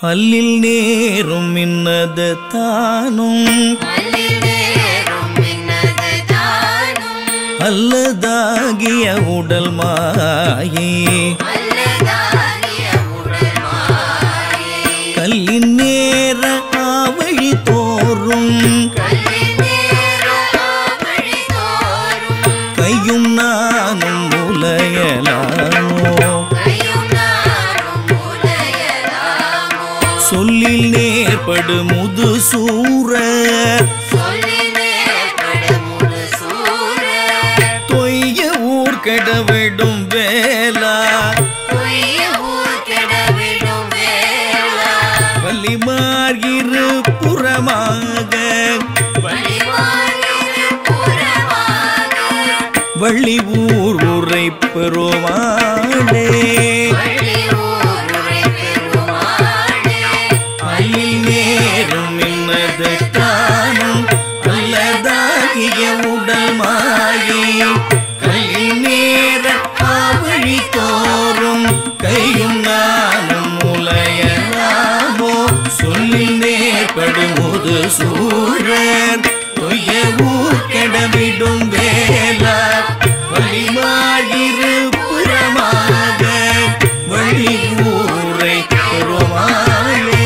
அல்லில் நேரும் இன்னது தானும் அல்லதாகிய உடல் மாயே கல்லின் நேர ஆவழி தோறும் கையும் நானும் முலையலாமோ சொல்லில் நேர்படு முது சூரர் தொய்ய ஊர் கெடவிடும் வேலா வள்ளிமார் இரு புறமாக வள்ளி ஊர் உரை பெருமாளே அயில் நேரும் இன்னது காணும் அல்லதாகிய உடல் மாயே கையில் நேர ஆவழி தோறும் கையும் நானும் முலையலாமோ சொல்லில் நேர்படுமுது சூழர் தொய்ய ஊர் கெடவிடும் வேலா வழிமாயிரு புறமாக வழி ஊரை பெருமாளே